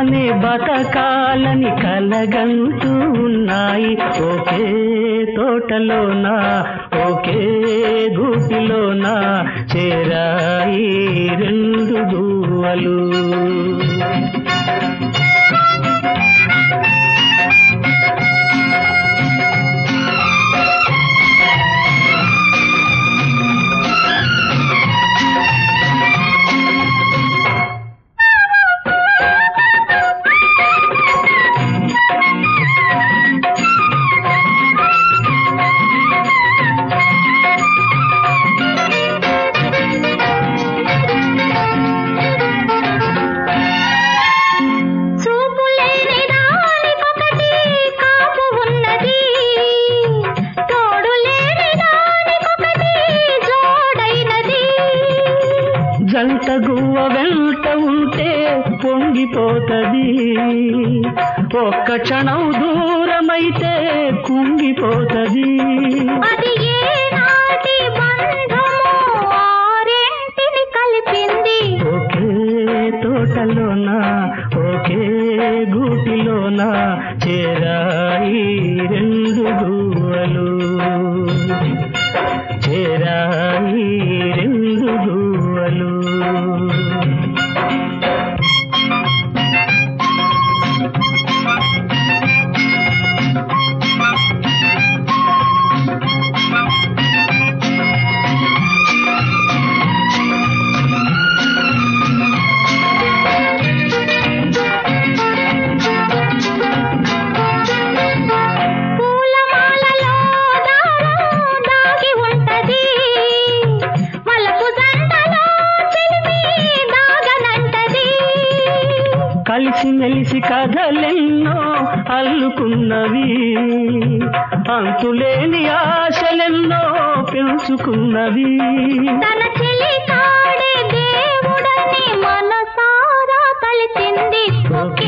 నీతోనే బతకాలని కలగంటూ ఉన్నాయి ఒకే తోటలోనా ఒకే గూటిలోనా చేరాయి రెండు గువ్వలు చూపులేని దానికొకటి కాపు ఉన్నది తోడు లేని దానికొకటి జోడైనది జంట గువ్వ వెంట ఉంటే పొంగిపోతది ఒక్క క్షణం దూరమైతే కుంగిపోతది అది ఏనాటి బంధమో ఆరెంటిని కలిపింది ఒకే తోటలోన ఒకే గూటిలోన చేరాయి రెండు గువ్వలు చేరాయి రెండు గువ్వలు పూలమాలలో దారం దాగి ఉంటది మలపు జంటలో చెలిమి దాగనంటది కలిసి మెలిసి కథలెన్నో అల్లుకున్నవి అంతులేని ఆశలెన్నో పెంచుకున్నవి తన చెలి కాడే దేవుడని మనసారా కలిసింది ఒకే